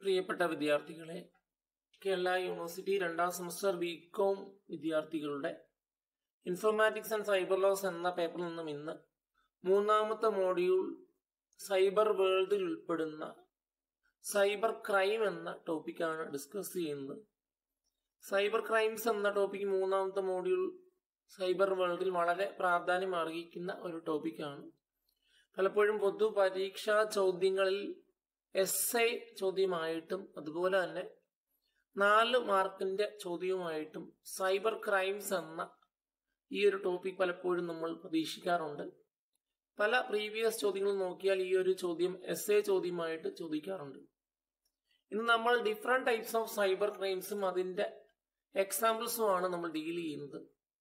പ്രിയപ്പെട്ട വിദ്യാർത്ഥികളെ കേരള യൂണിവേഴ്സിറ്റി രണ്ടാം സെമസ്റ്റർ ബികോം വിദ്യാർത്ഥികളുടെ ഇൻഫോർമാറ്റിക്സ് ആൻഡ് സൈബർ ലോസ് എന്ന പേപ്പറിൽ നിന്നും ഇന്ന് മൂന്നാമത്തെ മോഡ്യൂൾ സൈബർ വേൾഡിൽ ഉൾപ്പെടുന്ന സൈബർ ക്രൈം എന്ന ടോപ്പിക്കാണ് ഡിസ്കസ് ചെയ്യുന്നത് സൈബർ ക്രൈംസ് എന്ന ടോപ്പിക് മൂന്നാമത്തെ മോഡ്യൂൾ സൈബർ വേൾഡിൽ വളരെ പ്രാധാന്യം അർഹിക്കുന്ന ഒരു ടോപ്പിക്കാണ് പലപ്പോഴും പൊതു പരീക്ഷാ ചോദ്യങ്ങളിൽ എസ് ഐ ചോദ്യമായിട്ടും അതുപോലെ തന്നെ നാല് മാർക്കിന്റെ ചോദ്യവുമായിട്ടും സൈബർ ക്രൈംസ് എന്ന ഈ ഒരു ടോപ്പിക് പലപ്പോഴും നമ്മൾ പ്രതീക്ഷിക്കാറുണ്ട് പല പ്രീവിയസ് ചോദ്യങ്ങൾ നോക്കിയാൽ ഈ ഒരു ചോദ്യം എസ് എ ചോദ്യമായിട്ട് ചോദിക്കാറുണ്ട് ഇന്ന് നമ്മൾ ഡിഫറെന്റ് ടൈപ്സ് ഓഫ് സൈബർ ക്രൈംസും അതിന്റെ എക്സാമ്പിൾസും ആണ് നമ്മൾ ഡീൽ ചെയ്യുന്നത്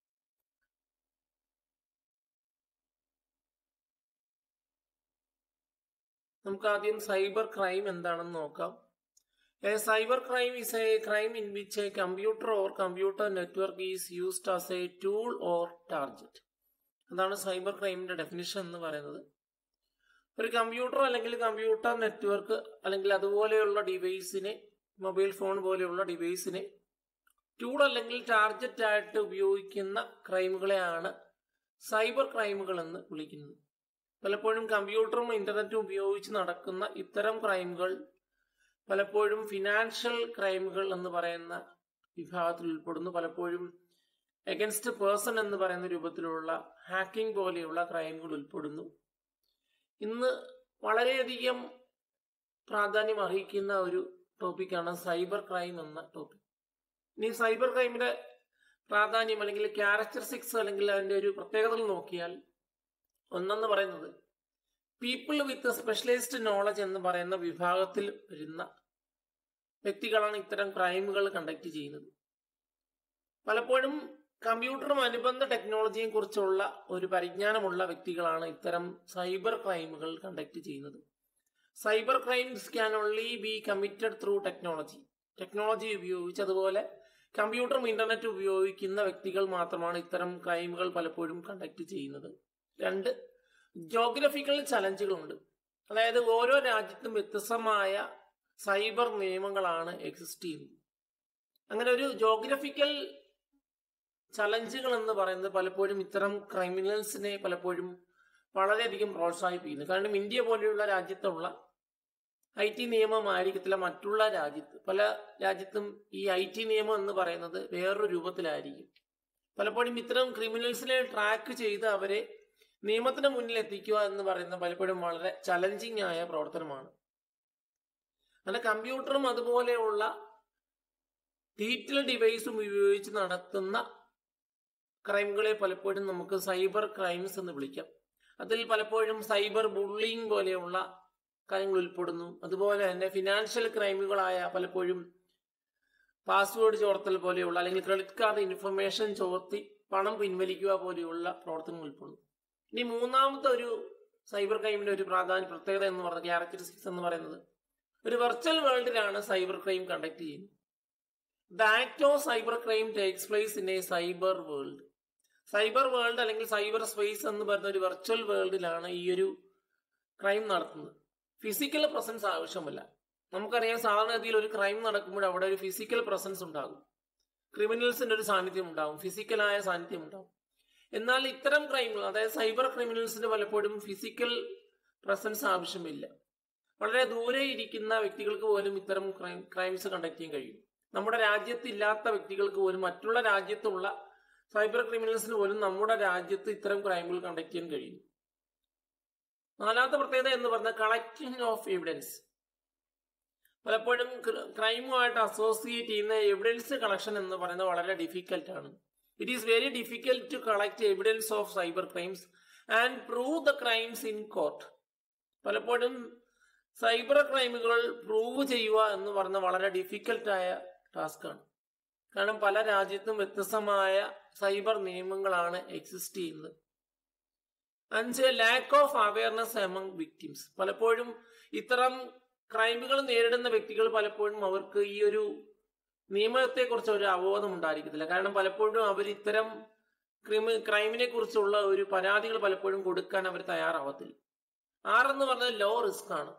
നമുക്ക് ആദ്യം സൈബർ ക്രൈം എന്താണെന്ന് നോക്കാം a cyber crime is a crime in which a computer or computer network is used as a tool or target അതാണ് സൈബർ ക്രൈമിന്റെ ഡെഫിനിഷൻ എന്ന് പറയുന്നത് ഒരു കമ്പ്യൂട്ടർ അല്ലെങ്കിൽ കമ്പ്യൂട്ടർ നെറ്റ്വർക്ക് അല്ലെങ്കിൽ അതുപോലെയുള്ള ഡിവൈസിനെ മൊബൈൽ ഫോൺ പോലെയുള്ള ഡിവൈസിനെ ടൂൾ അല്ലെങ്കിൽ ടാർജറ്റ് ആയിട്ട് ഉപയോഗിക്കുന്ന ക്രൈമുകളെയാണ് സൈബർ ക്രൈമുകൾ എന്ന് വിളിക്കുന്നത് പലപ്പോഴും കമ്പ്യൂട്ടറും ഇന്റർനെറ്റും ഉപയോഗിച്ച് നടക്കുന്ന ഇത്തരം ക്രൈമുകൾ പലപ്പോഴും ഫിനാൻഷ്യൽ ക്രൈമുകൾ എന്ന് പറയുന്ന വിഭാഗത്തിൽ ഉൾപ്പെടുന്നു പലപ്പോഴും എഗൻസ്റ്റ് പേഴ്സൺ എന്ന് പറയുന്ന രൂപത്തിലുള്ള ഹാക്കിംഗ് പോലെയുള്ള ക്രൈമുകൾ ഉൾപ്പെടുന്നു ഇന്ന് വളരെയധികം പ്രാധാന്യം അർഹിക്കുന്ന ഒരു ടോപ്പിക്കാണ് സൈബർ ക്രൈം എന്ന ടോപ്പിക് ഇനി സൈബർ ക്രൈമിന്റെ പ്രാധാന്യം അല്ലെങ്കിൽ ക്യാരക്ടറിസ്റ്റിക്സ് അല്ലെങ്കിൽ അതിന്റെ ഒരു പ്രത്യേകതകൾ നോക്കിയാൽ ഒന്നെന്ന് പറയുന്നത് പീപ്പിൾ വിത്ത് സ്പെഷ്യലൈസ്ഡ് നോളജ് എന്ന് പറയുന്ന വിഭാഗത്തിൽ വരുന്ന വ്യക്തികളാണ് ഇത്തരം ക്രൈമുകൾ കണ്ടക്ട് ചെയ്യുന്നത് പലപ്പോഴും കമ്പ്യൂട്ടറും അനുബന്ധ ടെക്നോളജിയും കുറിച്ചുള്ള ഒരു പരിജ്ഞാനമുള്ള വ്യക്തികളാണ് ഇത്തരം സൈബർ ക്രൈമുകൾ കണ്ടക്ട് ചെയ്യുന്നത് cyber crimes can only be committed through technology technology ഉപയോഗിച്ച് അതുപോലെ കമ്പ്യൂട്ടറും ഇന്റർനെറ്റും ഉപയോഗിക്കുന്ന വ്യക്തികൾ മാത്രമാണ് ഇത്തരം ക്രൈമുകൾ പലപ്പോഴും കണ്ടക്ട് ചെയ്യുന്നത് രണ്ട് ജോഗ്രഫിക്കൽ ചലഞ്ചുകളുണ്ട് അതായത് ഓരോ രാജ്യത്തും വ്യത്യസ്തമായ സൈബർ നിയമങ്ങളാണ് എക്സിസ്റ്റ് ചെയ്യുന്നത് അങ്ങനെ ഒരു ജോഗ്രഫിക്കൽ ചലഞ്ചുകൾ എന്ന് പറയുന്നത് പലപ്പോഴും ഇത്തരം ക്രിമിനൽസിനെ പലപ്പോഴും വളരെയധികം പ്രോത്സാഹിപ്പിക്കുന്നു കാരണം ഇന്ത്യ പോലെയുള്ള രാജ്യത്തുള്ള ഐ ടി നിയമമായിരിക്കത്തില്ല മറ്റുള്ള രാജ്യത്ത് പല രാജ്യത്തും ഈ ഐ ടി നിയമം എന്ന് പറയുന്നത് വേറൊരു രൂപത്തിലായിരിക്കും പലപ്പോഴും ഇത്തരം ക്രിമിനൽസിനെ ട്രാക്ക് ചെയ്ത് അവരെ നിയമത്തിന് മുന്നിൽ എത്തിക്കുക എന്ന് പറയുന്നത് പലപ്പോഴും വളരെ ചലഞ്ചിങ് ആയ പ്രവർത്തനമാണ് അങ്ങനെ കമ്പ്യൂട്ടറും അതുപോലെയുള്ള ഡിജിറ്റൽ ഡിവൈസും ഉപയോഗിച്ച് നടത്തുന്ന ക്രൈമുകളെ പലപ്പോഴും നമുക്ക് സൈബർ ക്രൈംസ് എന്ന് വിളിക്കാം അതിൽ പലപ്പോഴും സൈബർ ബുള്ളിങ് പോലെയുള്ള കാര്യങ്ങൾ ഉൾപ്പെടുന്നു അതുപോലെ തന്നെ ഫിനാൻഷ്യൽ ക്രൈമുകളായ പലപ്പോഴും പാസ്വേഡ് ചോർത്തൽ പോലെയുള്ള അല്ലെങ്കിൽ ക്രെഡിറ്റ് കാർഡ് ഇൻഫർമേഷൻ ചോർത്തി പണം പിൻവലിക്കുക പോലെയുള്ള പ്രവർത്തനങ്ങൾ ഉൾപ്പെടുന്നു ഇനി മൂന്നാമത്തെ ഒരു സൈബർ ക്രൈമിന്റെ ഒരു പ്രാധാന്യ പ്രത്യേകത എന്ന് പറയുന്നത് ക്യാരക്ടറിസ്റ്റിക്സ് എന്ന് പറയുന്നത് ഒരു വെർച്വൽ വേൾഡിലാണ് സൈബർ ക്രൈം കണ്ടക്ട് ചെയ്യുന്നത് the act of cyber crime takes place in a cyber world cyber world അല്ലെങ്കിൽ സൈബർ സ്പേസ് എന്ന് പറയുന്ന ഒരു വെർച്വൽ വേൾഡിലാണ് ഈ ഒരു ക്രൈം നടത്തുന്നത് ഫിസിക്കൽ പ്രസൻസ് ആവശ്യമില്ല നമുക്കറിയാം സാധാരണഗതിയിൽ ഒരു ക്രൈം നടക്കുമ്പോൾ അവിടെ ഒരു ഫിസിക്കൽ പ്രസൻസ് ഉണ്ടാകും ക്രിമിനൽസിന്റെ ഒരു സാന്നിധ്യം ഉണ്ടാകും ഫിസിക്കലായ സാന്നിധ്യം ഉണ്ടാകും എന്നാൽ ഇത്തരം ക്രൈമുകൾ അതായത് സൈബർ ക്രിമിനൽസിന് പലപ്പോഴും ഫിസിക്കൽ പ്രസൻസ് ആവശ്യമില്ല വളരെ ദൂരെ ഇരിക്കുന്ന വ്യക്തികൾക്ക് പോലും ഇത്തരം ക്രൈംസ് കണ്ടക്ട് ചെയ്യാൻ കഴിയും നമ്മുടെ രാജ്യത്തില്ലാത്ത വ്യക്തികൾക്ക് പോലും മറ്റുള്ള രാജ്യത്തുള്ള സൈബർ ക്രിമിനൽസിന് പോലും നമ്മുടെ രാജ്യത്ത് ഇത്തരം ക്രൈമുകൾ കണ്ടക്ട് ചെയ്യാൻ കഴിയും നാലാമത്തെ പ്രത്യേകത എന്ന് പറഞ്ഞാൽ കളക്ടിങ് ഓഫ് എവിഡൻസ് പലപ്പോഴും ക്രൈമുമായിട്ട് അസോസിയേറ്റ് ചെയ്യുന്ന എവിഡൻസ് കളക്ഷൻ എന്ന് പറയുന്നത് വളരെ ഡിഫിക്കൽട്ട് ആണ് it is very difficult to collect evidence of cyber crimes and prove the crimes in court പലപ്പോഴും സൈബർ ക്രൈമുകൾ പ്രൂവ് ചെയ്യുക എന്ന് പറഞ്ഞ വളരെ ഡിഫിക്കൽട്ടായ ടാസ്ക്കാണ് കാരണം പല രാജ്യത്തും വ്യത്യസ്തമായ സൈബർ നിയമങ്ങളാണ് എക്സിസ്റ്റ് ചെയ്യുന്നത് അഞ്ച് lack of awareness among victims പലപ്പോഴും ഇത്തരം ക്രൈമുകൾ നേരിടുന്ന വ്യക്തികൾ പലപ്പോഴും അവർക്ക് ഈ ഒരു നിയമത്തെക്കുറിച്ച് ഒരു അവബോധം ഉണ്ടായിരിക്കത്തില്ല കാരണം പലപ്പോഴും അവർ ഇത്തരം ക്രിമി ക്രൈമിനെ കുറിച്ചുള്ള ഒരു പരാതികൾ പലപ്പോഴും കൊടുക്കാൻ അവർ തയ്യാറാവത്തില്ല ആറെന്ന് പറഞ്ഞത് ലോ റിസ്ക് ആണ്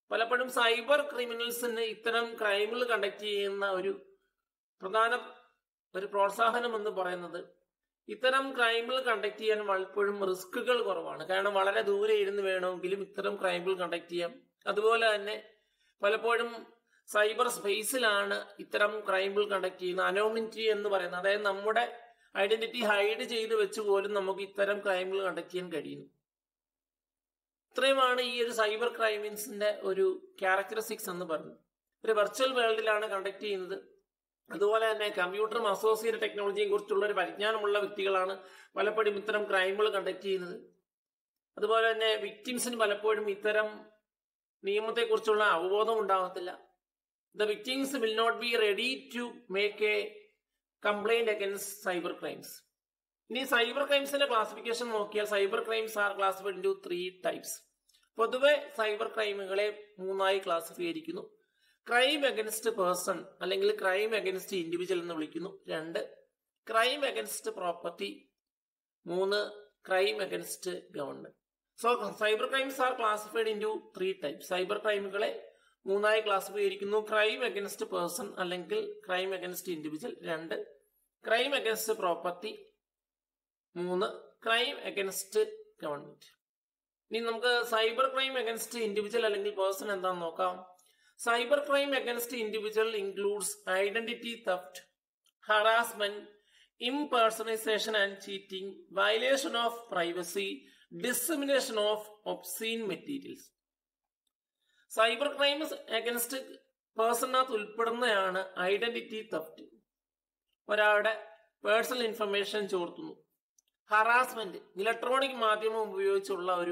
പലപ്പോഴും സൈബർ ക്രിമിനൽസിന് ഇത്തരം ക്രൈമുകൾ കണ്ടക്ട് ചെയ്യുന്ന ഒരു പ്രധാന ഒരു പ്രോത്സാഹനം എന്ന് പറയുന്നത് ഇത്തരം ക്രൈമുകൾ കണ്ടക്ട് ചെയ്യാൻ പലപ്പോഴും റിസ്കുകൾ കുറവാണ് കാരണം വളരെ ദൂരെ ഇരുന്ന് വേണമെങ്കിലും ഇത്തരം ക്രൈമുകൾ കണ്ടക്ട് ചെയ്യാം അതുപോലെ തന്നെ പലപ്പോഴും സൈബർ സ്പേസിലാണ് ഇത്തരം ക്രൈമുകൾ കണ്ടക്ട് ചെയ്യുന്നത് അനോമിനിറ്റി എന്ന് പറയുന്നത് അതായത് നമ്മുടെ ഐഡന്റിറ്റി ഹൈഡ് ചെയ്ത് വെച്ച് പോലും നമുക്ക് ഇത്തരം ക്രൈമുകൾ കണ്ടക്ട് ചെയ്യാൻ കഴിയുന്നു ഇത്രയുമാണ് ഈ ഒരു സൈബർ ക്രൈമിൻസിന്റെ ഒരു ക്യാരക്ടറിസ്റ്റിക്സ് എന്ന് പറയുന്നത് ഒരു വെർച്വൽ വേൾഡിലാണ് കണ്ടക്ട് ചെയ്യുന്നത് അതുപോലെ തന്നെ കമ്പ്യൂട്ടറും അസോസിയേറ്റ് ടെക്നോളജിയും കുറിച്ചുള്ള ഒരു പരിജ്ഞാനമുള്ള വ്യക്തികളാണ് പലപ്പോഴും ഇത്തരം ക്രൈമുകൾ കണ്ടക്ട് ചെയ്യുന്നത് അതുപോലെ തന്നെ വിക്ടിംസിന് പലപ്പോഴും ഇത്തരം നിയമത്തെക്കുറിച്ചുള്ള അവബോധം ഉണ്ടാകത്തില്ല the victims will not be ready to make a complaint against cyber crimes ഇനി സൈബർ ക്രൈംസിന്റെ ക്ലാസിഫിക്കേഷൻ നോക്കിയാൽ cyber crimes are classified into three types പൊതുവെ സൈബർ ക്രൈമുകളെ മൂന്നായി ക്ലാസിഫൈ ചെയ്തിരിക്കുന്നു ക്രൈം അഗൻസ്റ്റ് പേഴ്സൺ അല്ലെങ്കിൽ ക്രൈം അഗൻസ്റ്റ് ഇൻഡിവിജ്വൽ എന്ന് വിളിക്കുന്നു രണ്ട് ക്രൈം അഗൻസ്റ്റ് പ്രോപ്പർട്ടി മൂന്ന് crime against government so cyber crimes are classified into three type cyber ക്രൈമുകളെ മൂന്നായി ക്ലാസിഫൈ ചെയ്തിരിക്കുന്നു ക്രൈം അഗൻസ്റ്റ് പേഴ്സൺ അല്ലെങ്കിൽ ക്രൈം അഗൻസ്റ്റ് ഇൻഡിവിജ്വൽ രണ്ട് ക്രൈം അഗൻസ്റ്റ് പ്രോപ്പർട്ടി മൂന്ന് ക്രൈം അഗൻസ്റ്റ് ഗവൺമെന്റ് ഇനി നമുക്ക് സൈബർ ക്രൈം അഗൻസ്റ്റ് ഇൻഡിവിജ്വൽ അല്ലെങ്കിൽ പേഴ്സൺ എന്താണെന്ന് നോക്കാം cyber crime against individual includes identity theft harassment impersonation and cheating, violation of privacy, dissemination of obscene materials. Cyber crimes against പേഴ്സണിനകത്ത് ഉൾപ്പെടുന്നതാണ് identity theft ഒരാളുടെ personal information ചോർത്തുന്നു harassment electronic മാധ്യമം ഉപയോഗിച്ചുള്ള ഒരു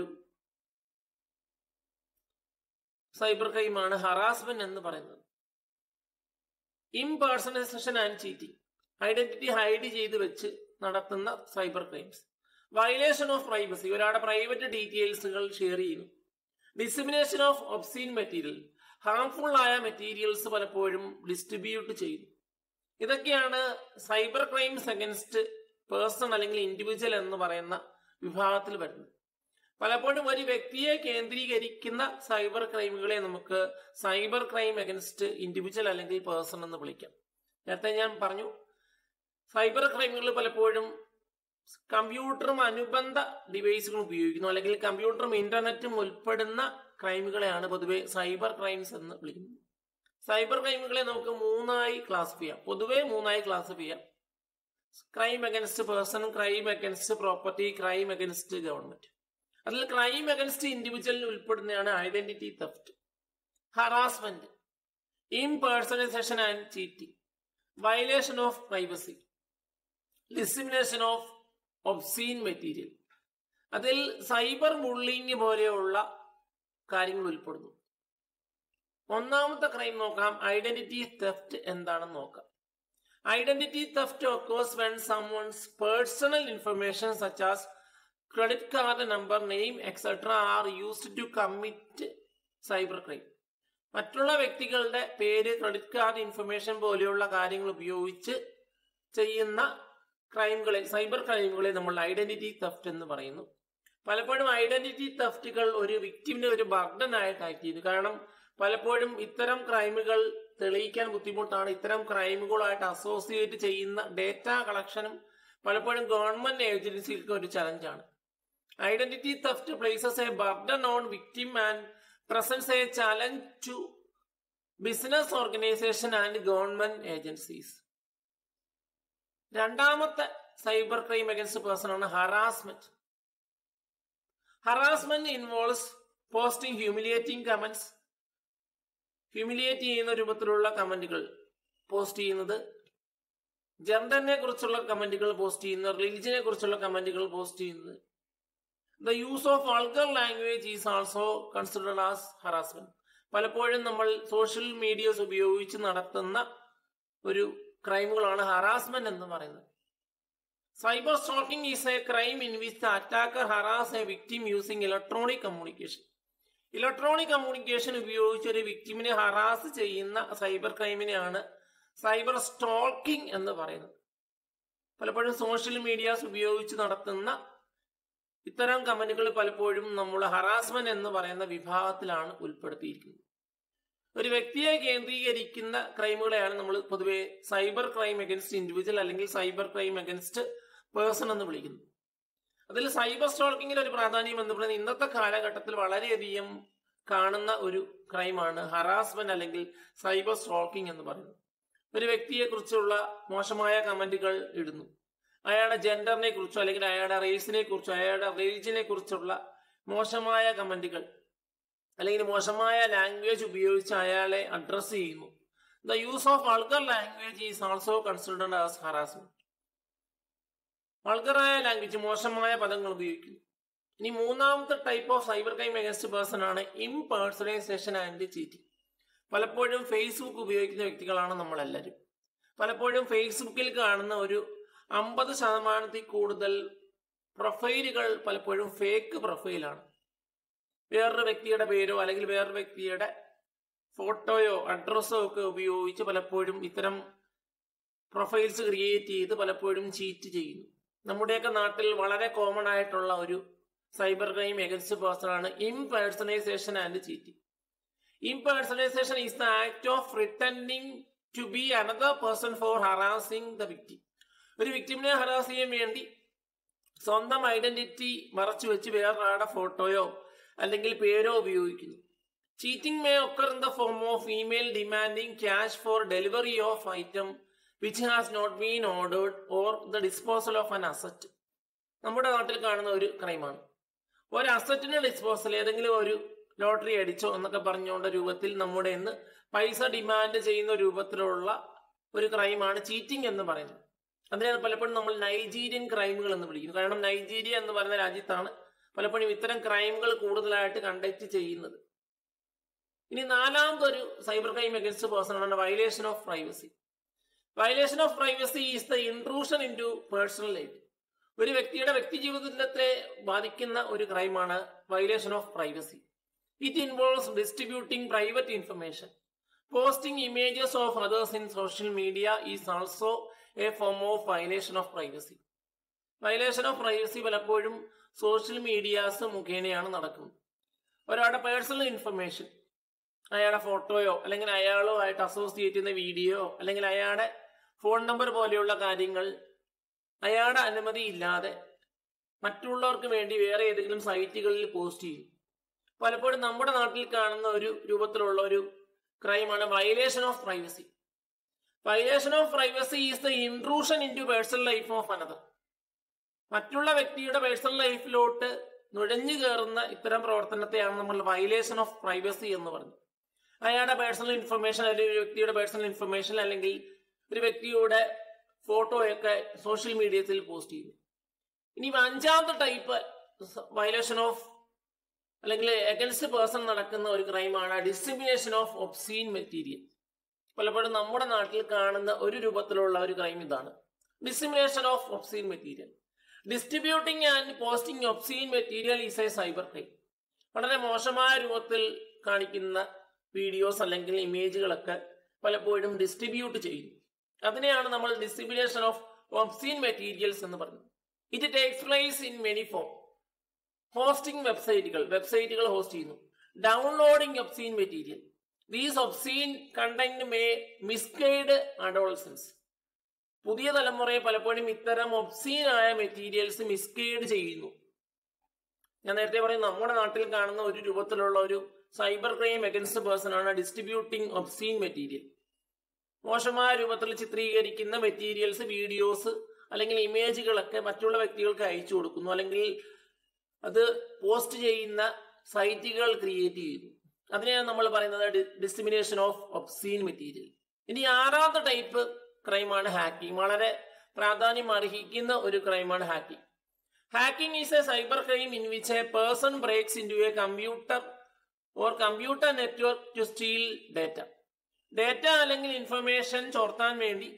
സൈബർ ക്രൈമാണ് ഹറാസ്മെന്റ് എന്ന് പറയുന്നത് impersonation and cheating identity hide ചെയ്ത് വെച്ച് നടത്തുന്ന cyber crimes violation of privacy ഒരാളുടെ പ്രൈവറ്റ് ഡീറ്റെയിൽസുകൾ ഷെയർ ചെയ്യുന്നു dissemination of obscene material harmful ആയ മെറ്റീരിയൽസ് പലപ്പോഴും ഡിസ്ട്രിബ്യൂട്ട് ചെയ്യുന്നു ഇതൊക്കെയാണ് സൈബർ ക്രൈംസ് അഗൻസ്റ്റ് പേഴ്സൺ അല്ലെങ്കിൽ ഇൻഡിവിജ്വൽ എന്ന് പറയുന്ന വിഭാഗത്തിൽ വരുന്നത് പലപ്പോഴും ഒരു വ്യക്തിയെ കേന്ദ്രീകരിക്കുന്ന സൈബർ ക്രൈമുകളെ നമുക്ക് സൈബർ ക്രൈം അഗൻസ്റ്റ് ഇൻഡിവിജ്വൽ അല്ലെങ്കിൽ പേഴ്സൺ എന്ന് വിളിക്കാം നേരത്തെ ഞാൻ പറഞ്ഞു സൈബർ ക്രൈമുകൾ പലപ്പോഴും കമ്പ്യൂട്ടറും അനുബന്ധ ഡിവൈസുകളും ഉപയോഗിക്കുന്നു അല്ലെങ്കിൽ കമ്പ്യൂട്ടറും ഇന്റർനെറ്റും ഉൾപ്പെടുന്ന ക്രൈമുകളെയാണ് പൊതുവെ സൈബർ ക്രൈംസ് എന്ന് വിളിക്കുന്നത് സൈബർ ക്രൈമുകളെ നമുക്ക് മൂന്നായി ക്ലാസിഫൈ ചെയ്യാം പൊതുവെ മൂന്നായി ക്ലാസിഫൈ ചെയ്യാം crime against person crime against property crime against government അതിൽ ക്രൈം അഗൻസ്റ്റ് ഇൻഡിവിജ്വലിന് ഉൾപ്പെടുന്നതാണ് identity theft harassment impersonisation and cheating violation of privacy dissemination of obscene material അതിൽ സൈബർ ബുള്ളിങ് പോലെയുള്ള കാര്യങ്ങൾ ഉൾപ്പെടുന്നു ഒന്നാമത്തെ ക്രൈം നോക്കാം ഐഡന്റിറ്റി തെഫ്റ്റ് എന്താണെന്ന് നോക്കാം identity theft occurs when someone's personal information such as credit card number name etcetera are used to commit cyber crime മറ്റുള്ള വ്യക്തികളുടെ പേര് ക്രെഡിറ്റ് കാർഡ് ഇൻഫർമേഷൻ പോലെയുള്ള കാര്യങ്ങൾ ഉപയോഗിച്ച് ചെയ്യുന്ന ക്രൈമുകളെ സൈബർ ക്രൈമുകളെ നമ്മൾ ഐഡന്റിറ്റി തെഫ്റ്റ് എന്ന് പറയുന്നു പലപ്പോഴും ഐഡന്റിറ്റി തെഫ്റ്റുകൾ ഒരു വിക്ടിമിനെ ഒരു ബർഡൻ ആയിട്ട് ആക്ട് ചെയ്യുന്നു കാരണം പലപ്പോഴും ഇത്തരം ക്രൈമുകൾ തെളിയിക്കാൻ ബുദ്ധിമുട്ടാണ് ഇത്തരം ക്രൈമുകളായിട്ട് അസോസിയേറ്റ് ചെയ്യുന്ന ഡേറ്റ കളക്ഷനും പലപ്പോഴും ഗവൺമെന്റ് ഏജൻസികൾക്ക് ഒരു ചലഞ്ചാണ് identity theft places a burden on victim and presents a challenge to business organisation and government agencies രണ്ടാമത്തെ സൈബർ ക്രൈം അഗൻസ്റ്റ് പേഴ്സൺ ആണ് harassment harassment involves posting humiliating comments humiliate ചെയ്യുന്ന രൂപത്തിലുള്ള കമന്റുകൾ പോസ്റ്റ് ചെയ്യുന്നത് ജെൻഡറിനെ കുറിച്ചുള്ള കമന്റുകൾ പോസ്റ്റ് ചെയ്യുന്നത് റിലിജിയനെ കുറിച്ചുള്ള കമന്റുകൾ പോസ്റ്റ് ചെയ്യുന്നത് the use of vulgar language is also considered as harassment പലപ്പോഴും നമ്മൾ സോഷ്യൽ മീഡിയസ് ഉപയോഗിച്ച് നടത്തുന്ന ഒരു ക്രൈമുകളാണ് ഹറാസ്മെന്റ് എന്ന് പറയുന്നത് cyber stalking is a crime in which the attacker harass a victim using electronic communication electronic communication ഉപയോഗിച്ച് ഒരു വിക്ടിമിനെ ഹറാസ് ചെയ്യുന്ന സൈബർ ക്രൈമിനെയാണ് സൈബർ സ്റ്റോക്കിംഗ് എന്ന് പറയുന്നത് പലപ്പോഴും സോഷ്യൽ മീഡിയാസ് ഉപയോഗിച്ച് നടത്തുന്ന ഇത്തരം കമന്റുകൾ പലപ്പോഴും നമ്മൾ ഹറാസ്മെന്റ് എന്ന് പറയുന്ന വിഭാഗത്തിലാണ് ഉൾപ്പെടുത്തിയിരിക്കുന്നത് ഒരു വ്യക്തിയെ കേന്ദ്രീകരിക്കുന്ന ക്രൈമുകളെയാണ് നമ്മൾ പൊതുവെ സൈബർ ക്രൈം അഗൻസ്റ്റ് ഇൻഡിവിജ്വൽ അല്ലെങ്കിൽ സൈബർ ക്രൈം അഗൻസ്റ്റ് പേഴ്സൺ എന്ന് വിളിക്കുന്നത് അതിൽ സൈബർ സ്റ്റോക്കിങ്ങിന് ഒരു പ്രാധാന്യം എന്ന് പറയുന്നത് ഇന്നത്തെ കാലഘട്ടത്തിൽ വളരെയധികം കാണുന്ന ഒരു ക്രൈമാണ് ഹറാസ്മെന്റ് അല്ലെങ്കിൽ സൈബർ സ്റ്റോക്കിംഗ് എന്ന് പറയുന്നത് ഒരു വ്യക്തിയെ കുറിച്ചുള്ള മോശമായ കമന്റുകൾ ഇടുന്നു അയാളുടെ ജെൻഡറിനെ കുറിച്ചോ അല്ലെങ്കിൽ അയാളുടെ റേസിനെ കുറിച്ചോ അയാളുടെ റിലീജിയനെ കുറിച്ചുള്ള മോശമായ കമന്റുകൾ അല്ലെങ്കിൽ മോശമായ ലാംഗ്വേജ് ഉപയോഗിച്ച് അയാളെ അഡ്രസ് ചെയ്യുന്നു the use of vulgar language is also considered as harassment വൾഗറായ ലാംഗ്വേജ് മോശമായ പദങ്ങൾ ഉപയോഗിക്കുന്നു ഇനി മൂന്നാമത്തെ type of cyber crime against person ആണ് ഇംപേഴ്സണലൈസേഷൻ ആൻഡ് ചീറ്റിംഗ് പലപ്പോഴും ഫേസ്ബുക്ക് ഉപയോഗിക്കുന്ന വ്യക്തികളാണ് നമ്മളെല്ലാവരും പലപ്പോഴും ഫേസ്ബുക്കിൽ കാണുന്ന ഒരു അമ്പത് ശതമാനത്തിൽ കൂടുതൽ പ്രൊഫൈലുകൾ പലപ്പോഴും ഫേക്ക് പ്രൊഫൈലാണ് വേറൊരു വ്യക്തിയുടെ പേരോ അല്ലെങ്കിൽ വേറൊരു വ്യക്തിയുടെ ഫോട്ടോയോ അഡ്രസ്സോ ഒക്കെ ഉപയോഗിച്ച് പലപ്പോഴും ഇത്തരം പ്രൊഫൈൽസ് ക്രിയേറ്റ് ചെയ്ത് പലപ്പോഴും ചീറ്റ് ചെയ്യുന്നു നമ്മുടെയൊക്കെ നാട്ടിൽ വളരെ കോമൺ ആയിട്ടുള്ള ഒരു സൈബർ ക്രൈം എഗൻസ്റ്റ് പേഴ്സൺ ആണ് impersonisation and cheating impersonisation is the act of pretending to be another person for harassing the victim ഒരു വിക്ടിമിനെ ഹറാസ് ചെയ്യാൻ വേണ്ടി സ്വന്തം ഐഡന്റിറ്റി മറച്ചു വെച്ച് വേറൊരാളുടെ ഫോട്ടോയോ അല്ലെങ്കിൽ പേരോ ഉപയോഗിക്കുന്നു cheating may occur in the form of email demanding cash for delivery of item which has not been ordered or the disposal of an asset നമ്മുടെ നാട്ടിൽ കാണുന്ന ഒരു ക്രൈമാണ് ഒരു അസറ്റിന്റെ ഡിസ്പോസൽ ഏതെങ്കിലും ഒരു ലോട്ടറി അടിച്ചോ എന്നൊക്കെ പറഞ്ഞുകൊണ്ട് രൂപത്തിൽ നമ്മുടെ ഇന്ന് പൈസ ഡിമാൻഡ് ചെയ്യുന്ന രൂപത്തിലുള്ള ഒരു ക്രൈമാണ് ചീറ്റിംഗ് എന്ന് പറയുന്നത് അതിനെ പലപ്പോഴും നമ്മൾ നൈജീരിയൻ ക്രൈമുകൾ എന്ന് വിളിക്കുന്നു കാരണം നൈജീരിയ എന്ന് പറയുന്ന രാജ്യത്താണ് പലപ്പോഴും ഇത്തരം ക്രൈമുകൾ കൂടുതലായിട്ട് കണ്ടക്ട് ചെയ്യുന്നത് ഇനി നാലാമതൊരു സൈബർ ക്രൈം അഗൻസ്റ്റ് പേഴ്സൺ ആണ് violation of privacy violation of privacy is the intrusion into personal life ഒരു വ്യക്തിയുടെ വ്യക്തി ജീവിതത്തെ ബാധിക്കുന്ന ഒരു ക്രൈമാണ് violation of privacy it involves distributing private information posting images of others in social media is also a form of violation of privacy violation of privacy പലപ്പോഴും social medias മുഖേനയാണ് നടക്കുന്നത് ഒരാളുടെ പേഴ്സണൽ ഇൻഫർമേഷൻ അയാളുടെ ഫോട്ടോയോ അല്ലെങ്കിൽ അയാളോ ആയിട്ട് അസോസിയേറ്റ് ചെയ്യുന്ന video അല്ലെങ്കിൽ അയാളുടെ ഫോൺ നമ്പർ പോലെയുള്ള കാര്യങ്ങൾ അയാളുടെ അനുമതി ഇല്ലാതെ മറ്റുള്ളവർക്ക് വേണ്ടി വേറെ ഏതെങ്കിലും സൈറ്റുകളിൽ പോസ്റ്റ് ചെയ്യും പലപ്പോഴും നമ്മുടെ നാട്ടിൽ കാണുന്ന ഒരു രൂപത്തിലുള്ള ഒരു ക്രൈമാണ് violation of privacy violation of privacy is the intrusion into personal life of another മറ്റുള്ള വ്യക്തിയുടെ പേഴ്സണൽ ലൈഫിലോട്ട് നുഴഞ്ഞു കയറുന്ന ഇത്തരം പ്രവർത്തനത്തെയാണ് നമ്മൾ വയലേഷൻ ഓഫ് പ്രൈവസി എന്ന് പറയുന്നത് അയാളുടെ പേഴ്സണൽ ഇൻഫർമേഷൻ അല്ലെങ്കിൽ ഒരു വ്യക്തിയുടെ പേഴ്സണൽ ഇൻഫർമേഷൻ അല്ലെങ്കിൽ ഒരു വ്യക്തിയുടെ ഫോട്ടോയൊക്കെ സോഷ്യൽ മീഡിയത്തിൽ പോസ്റ്റ് ചെയ്യുന്നു ഇനി അഞ്ചാമത്തെ ടൈപ്പ് വയലേഷൻ ഓഫ് അല്ലെങ്കിൽ എഗൻസ്റ്റ് പേഴ്സൺ നടക്കുന്ന ഒരു ക്രൈമാണ് ഡിസ്ട്രിബ്യൂഷൻ ഓഫ് ഒബ്സീൻ മെറ്റീരിയൽ പലപ്പോഴും നമ്മുടെ നാട്ടിൽ കാണുന്ന ഒരു രൂപത്തിലുള്ള ഒരു ക്രൈം ഇതാണ് distribution of obscene material distributing and posting obscene material is a cyber crime വളരെ മോശമായ രൂപത്തിൽ കാണിക്കുന്ന വീഡിയോസ് അല്ലെങ്കിൽ ഇമേജുകളൊക്കെ പലപ്പോഴും ഡിസ്ട്രിബ്യൂട്ട് ചെയ്യുന്നു അതിനെയാണ് നമ്മൾ ഡിസ്ട്രിബ്യൂഷൻ ഓഫ് ഒബ്സീൻ മെറ്റീരിയൽസ് എന്ന് പറയുന്നത് it takes place in many form hosting വെബ്സൈറ്റുകൾ വെബ്സൈറ്റുകൾ ഹോസ്റ്റ് ചെയ്യുന്നു downloading obscene material these obscene content may misguide adolescents പുതിയ തലമുറയെ പലപ്പോഴും ഇത്തരം ഒബ്സീൻ ആയ മെറ്റീരിയൽസ് മിസ്ഗൈഡ് ചെയ്യുന്നു ഞാൻ നേരത്തെ പറയും നമ്മുടെ നാട്ടിൽ കാണുന്ന ഒരു രൂപത്തിലുള്ള ഒരു സൈബർ ക്രൈം അഗൻസ്റ്റ് പേഴ്സൺ ആണ് ഡിസ്ട്രിബ്യൂട്ടിംഗ് ഒബ്സീൻ മെറ്റീരിയൽ മോശമായ രൂപത്തിൽ ചിത്രീകരിക്കുന്ന മെറ്റീരിയൽസ് വീഡിയോസ് അല്ലെങ്കിൽ ഇമേജുകളൊക്കെ മറ്റുള്ള വ്യക്തികൾക്ക് അയച്ചു കൊടുക്കുന്നു അല്ലെങ്കിൽ അത് പോസ്റ്റ് ചെയ്യുന്ന സൈറ്റുകൾ ക്രിയേറ്റ് ചെയ്യുന്നു അതിനെയാണ് നമ്മൾ പറയുന്നത് ഡിസ്റ്റിമിനേഷൻ ഓഫ് ഒബ്സീൻ മെറ്റീരിയൽ ഇനി ആറാമത്തെ ടൈപ്പ് ക്രൈമാണ് ഹാക്കിംഗ് വളരെ പ്രാധാന്യം അർഹിക്കുന്ന ഒരു ക്രൈമാണ് hacking hacking is a cyber crime in which a person breaks into a computer or computer network to steal data data അല്ലെങ്കിൽ ഇൻഫർമേഷൻ ചോർത്താൻ വേണ്ടി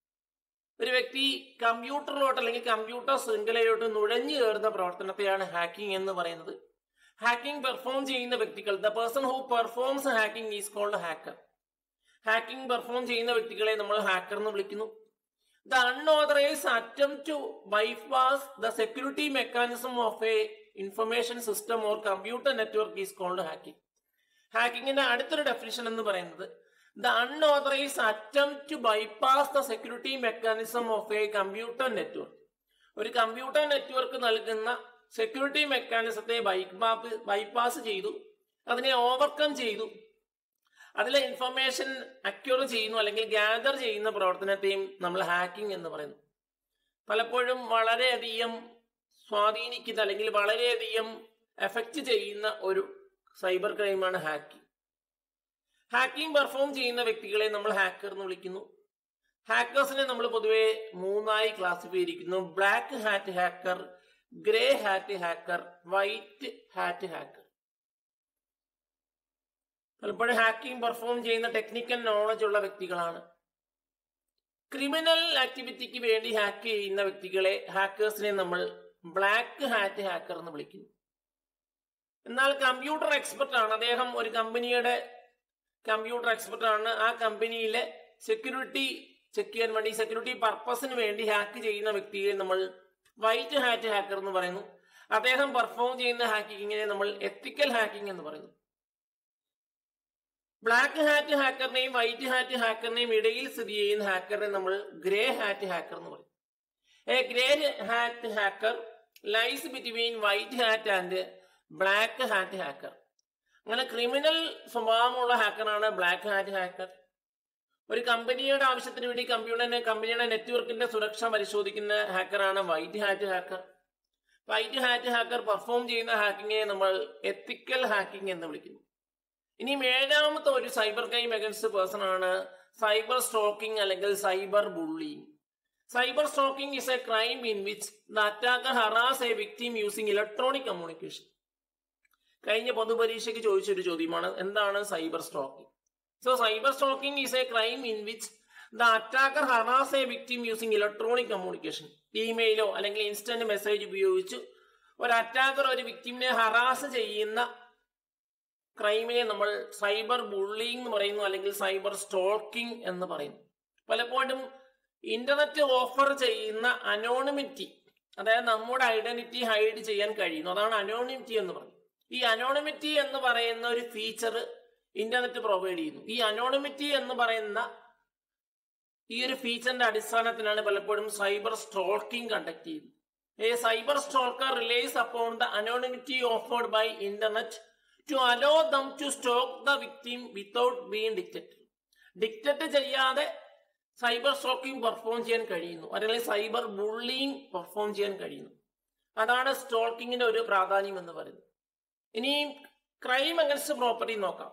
ഒരു വ്യക്തി കമ്പ്യൂട്ടറിലോട്ട് അല്ലെങ്കിൽ കമ്പ്യൂട്ടർ ശൃംഖലയിലോട്ട് നുഴഞ്ഞു കയറുന്ന പ്രവർത്തനത്തെയാണ് ഹാക്കിംഗ് എന്ന് പറയുന്നത് ഹാക്കിംഗ് പെർഫോം ചെയ്യുന്ന വ്യക്തികൾ the person who performs hacking is called hacker hacking perform ചെയ്യുന്ന വ്യക്തികളെ നമ്മൾ ഹാക്കർ എന്ന് വിളിക്കുന്നു the unauthorised attempt to bypass the security mechanism of a information system or computer network is called hacking ഹാക്കിങ്ങിന്റെ അടുത്തൊരു definition എന്ന് പറയുന്നത് the unauthorised attempt to bypass the security mechanism of a computer network ഒരു computer network നൽകുന്ന security മെക്കാനിസത്തെ bypass ചെയ്തു അതിനെ overcome ചെയ്തു അതിലെ ഇൻഫർമേഷൻ അക്യൂർ ചെയ്യുന്നു അല്ലെങ്കിൽ ഗ്യാദർ ചെയ്യുന്ന പ്രവർത്തനത്തെയും നമ്മൾ ഹാക്കിംഗ് എന്ന് പറയുന്നു പലപ്പോഴും വളരെയധികം സ്വാധീനിക്കുന്ന അല്ലെങ്കിൽ വളരെയധികം എഫക്റ്റ് ചെയ്യുന്ന ഒരു സൈബർ ക്രൈമാണ് ഹാക്കിംഗ് ഹാക്കിംഗ് പെർഫോം ചെയ്യുന്ന വ്യക്തികളെ നമ്മൾ ഹാക്കർ എന്ന് വിളിക്കുന്നു ഹാക്കേഴ്സിനെ നമ്മൾ പൊതുവെ മൂന്നായി ക്ലാസിഫൈ ചെയ്തിരിക്കുന്നു black hat hacker grey hat hacker white hat hacker പലപ്പോഴും ഹാക്കിംഗ് പെർഫോം ചെയ്യുന്ന ടെക്നിക്കൽ നോളജ് ഉള്ള വ്യക്തികളാണ് ക്രിമിനൽ ആക്ടിവിറ്റിക്ക് വേണ്ടി ഹാക്ക് ചെയ്യുന്ന വ്യക്തികളെ ഹാക്കേഴ്സിനെ നമ്മൾ ബ്ലാക്ക് ഹാറ്റ് ഹാക്കർ എന്ന് വിളിക്കുന്നു എന്നാൽ കമ്പ്യൂട്ടർ എക്സ്പെർട്ട് ആണ് അദ്ദേഹം ഒരു കമ്പനിയുടെ കമ്പ്യൂട്ടർ എക്സ്പെർട്ട് ആണ് ആ കമ്പനിയിലെ സെക്യൂരിറ്റി ചെക്ക് ചെയ്യാൻ വേണ്ടി സെക്യൂരിറ്റി പർപ്പസിന് വേണ്ടി ഹാക്ക് ചെയ്യുന്ന വ്യക്തിയെ നമ്മൾ വൈറ്റ് ഹാറ്റ് ഹാക്കർ എന്ന് പറയുന്നു അദ്ദേഹം പെർഫോം ചെയ്യുന്ന ഹാക്കിങ്ങിനെ നമ്മൾ എത്തിക്കൽ ഹാക്കിംഗ് എന്ന് പറയുന്നു ബ്ലാക്ക് ഹാറ്റ് ഹാക്കറിനെയും വൈറ്റ് ഹാറ്റ് ഹാക്കറിനെയും ഇടയിൽ സ്ഥിതി ചെയ്യുന്ന ഹാക്കറിനെ നമ്മൾ ഗ്രേ ഹാറ്റ് ഹാക്കർ എന്ന് പറയും a grey hat hacker lies between white hat and black hat hacker അങ്ങനെ ക്രിമിനൽ സ്വഭാവമുള്ള ഹാക്കറാണ് ബ്ലാക്ക് ഹാറ്റ് ഹാക്കർ ഒരു കമ്പനിയുടെ ആവശ്യത്തിന് വേണ്ടി കമ്പ്യൂട്ടറിന്റെ കമ്പനിയുടെ നെറ്റ്വർക്കിന്റെ സുരക്ഷ പരിശോധിക്കുന്ന ഹാക്കറാണ് white hat hacker white hat hacker perform ചെയ്യുന്ന ഹാക്കിങ്ങിനെ നമ്മൾ എത്തിക്കൽ ഹാക്കിംഗ് എന്ന് വിളിക്കുന്നു ഇനി ഏഴാമത്തെ ഒരു സൈബർ ക്രൈം അഗൻസ്റ്റ് പേഴ്സൺ ആണ് സൈബർ സ്റ്റോക്കിംഗ് അല്ലെങ്കിൽ cyber bullying cyber stalking is a crime in which the attacker harass a victim using electronic communication കഴിഞ്ഞ പൊതുപരീക്ഷയ്ക്ക് ചോദിച്ചൊരു ചോദ്യമാണ് എന്താണ് cyber stalking so cyber stalking is a crime in which the attacker harass a victim using electronic communication ഇമെയിലോ അല്ലെങ്കിൽ instant message ഉപയോഗിച്ച് ഒരു attacker ഒരു വിക്ടിമിനെ ഹറാസ് ചെയ്യുന്ന ക്രൈമിനെ നമ്മൾ സൈബർ ബുള്ളിങ് എന്ന് പറയുന്നു അല്ലെങ്കിൽ സൈബർ സ്റ്റോക്കിംഗ് എന്ന് പറയുന്നു പലപ്പോഴും ഇന്റർനെറ്റ് ഓഫർ ചെയ്യുന്ന അനോണിമിറ്റി അതായത് നമ്മുടെ ഐഡന്റിറ്റി ഹൈഡ് ചെയ്യാൻ കഴിയുന്നു അതാണ് അനോണിമിറ്റി എന്ന് പറയുന്നത് ഈ അനോണിമിറ്റി എന്ന് പറയുന്ന ഒരു ഫീച്ചർ ഇന്റർനെറ്റ് പ്രൊവൈഡ് ചെയ്യുന്നു ഈ അനോണിമിറ്റി എന്ന് പറയുന്ന ഈ ഒരു ഫീച്ചറിന്റെ അടിസ്ഥാനത്തിലാണ് പലപ്പോഴും സൈബർ സ്റ്റോക്കിംഗ് കണ്ടക്ട് ചെയ്യുന്നത് a cyber stalker relies upon the anonymity offered by internet to allow them to stalk the victim without being detected detect ചെയ്യാതെ സൈബർ സ്റ്റോക്കിംഗ് പെർഫോം ചെയ്യാൻ കഴിയുന്നു അല്ലെങ്കിൽ സൈബർ ബുള്ളിങ് പെർഫോം ചെയ്യാൻ കഴിയുന്നു അതാണ് സ്റ്റോക്കിങ്ങിന്റെ ഒരു പ്രാധാന്യം എന്ന് പറയുന്നത് ഇനി ക്രൈം അഗൻസ്റ്റ് പ്രോപ്പർട്ടി നോക്കാം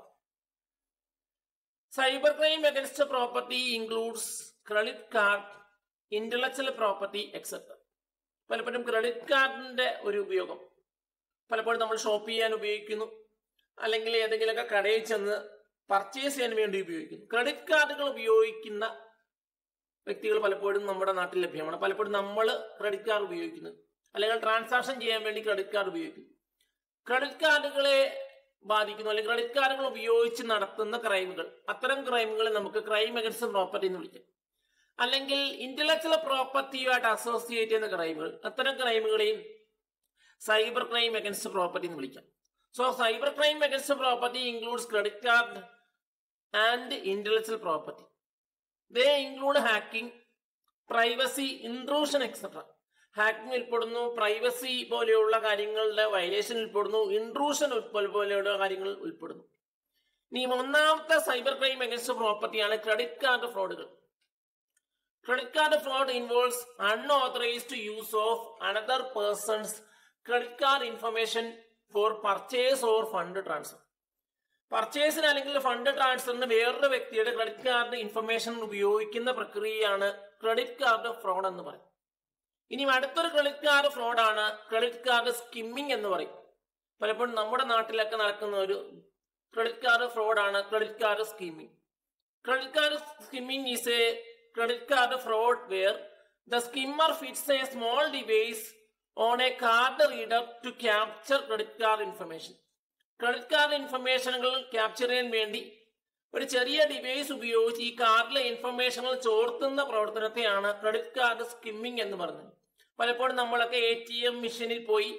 cyber crime against property includes credit card intellectual property etcetera പലപ്പോഴും ക്രെഡിറ്റ് കാർഡിന്റെ ഒരു ഉപയോഗം പലപ്പോഴും നമ്മൾ ഷോപ്പ് ചെയ്യാൻ ഉപയോഗിക്കുന്നു അല്ലെങ്കിൽ ഏതെങ്കിലുമൊക്കെ കടയിൽ ചെന്ന് പർച്ചേസ് ചെയ്യാൻ വേണ്ടി ഉപയോഗിക്കുന്നു ക്രെഡിറ്റ് കാർഡുകൾ ഉപയോഗിക്കുന്ന വ്യക്തികൾ പലപ്പോഴും നമ്മുടെ നാട്ടിൽ ലഭ്യമാണ് പലപ്പോഴും നമ്മൾ ക്രെഡിറ്റ് കാർഡ് ഉപയോഗിക്കുന്നത് അല്ലെങ്കിൽ ട്രാൻസാക്ഷൻ ചെയ്യാൻ വേണ്ടി ക്രെഡിറ്റ് കാർഡ് ഉപയോഗിക്കുന്നു ക്രെഡിറ്റ് കാർഡുകളെ ബാധിക്കുന്നു അല്ലെങ്കിൽ ക്രെഡിറ്റ് കാർഡുകൾ ഉപയോഗിച്ച് നടത്തുന്ന ക്രൈമുകൾ അത്തരം ക്രൈമുകളെ നമുക്ക് ക്രൈം അഗൻസ്റ്റ് പ്രോപ്പർട്ടി എന്ന് വിളിക്കാം അല്ലെങ്കിൽ ഇന്റലക്ച്വൽ പ്രോപ്പർട്ടിയുമായിട്ട് അസോസിയേറ്റ് ചെയ്യുന്ന ക്രൈമുകൾ അത്തരം ക്രൈമുകളെയും സൈബർ ക്രൈം അഗൻസ്റ്റ് പ്രോപ്പർട്ടി എന്ന് വിളിക്കാം so cyber crime against property includes credit card and intellectual property they include hacking privacy intrusion etcetera hacking ഉൾപ്പെടുന്നു പ്രൈവസി പോലെയുള്ള കാര്യങ്ങളുടെ വയലേഷൻ ഉൾപ്പെടുന്നു ഇൻട്രൂഷൻ പോലെയുള്ള കാര്യങ്ങൾ ഉൾപ്പെടുന്നു ഇനി ഒന്നാമത്തെ സൈബർ ക്രൈം അഗൻസ്റ്റ് പ്രോപ്പർട്ടിയാണ് ക്രെഡിറ്റ് കാർഡ് ഫ്രോഡുകൾ credit card fraud involves unauthorised use of another person's credit card information for purchase or fund transfer പർച്ചേസിന് അല്ലെങ്കിൽ ഫണ്ട് ട്രാൻസ്ഫറിന് വേറൊരു വ്യക്തിയുടെ ക്രെഡിറ്റ് കാർഡ് ഇൻഫർമേഷൻ ഉപയോഗിക്കുന്ന പ്രക്രിയയാണ് ക്രെഡിറ്റ് കാർഡ് ഫ്രോഡ് എന്ന് പറയും ഇനി അടുത്തൊരു ക്രെഡിറ്റ് കാർഡ് ഫ്രോഡാണ് ക്രെഡിറ്റ് കാർഡ് സ്കിമ്മിംഗ് എന്ന് പറയും പലപ്പോഴും നമ്മുടെ നാട്ടിലൊക്കെ നടക്കുന്ന ഒരു ക്രെഡിറ്റ് കാർഡ് ഫ്രോഡാണ് credit card skimming credit card skimming is a credit card fraud where the skimmer fits a small device on a card reader to capture credit card information credit card ഇൻഫർമേഷനുകൾ capture ചെയ്യാൻ വേണ്ടി ഒരു ചെറിയ device ഉപയോഗിച്ച് ഈ കാർഡിലെ ഇൻഫർമേഷനുകൾ ചോർത്തുന്ന പ്രവർത്തനത്തെയാണ് ക്രെഡിറ്റ് കാർഡ് സ്കിമ്മിംഗ് എന്ന് പറയുന്നത് പലപ്പോഴും നമ്മളൊക്കെ എ ടി എം മെഷീനിൽ പോയി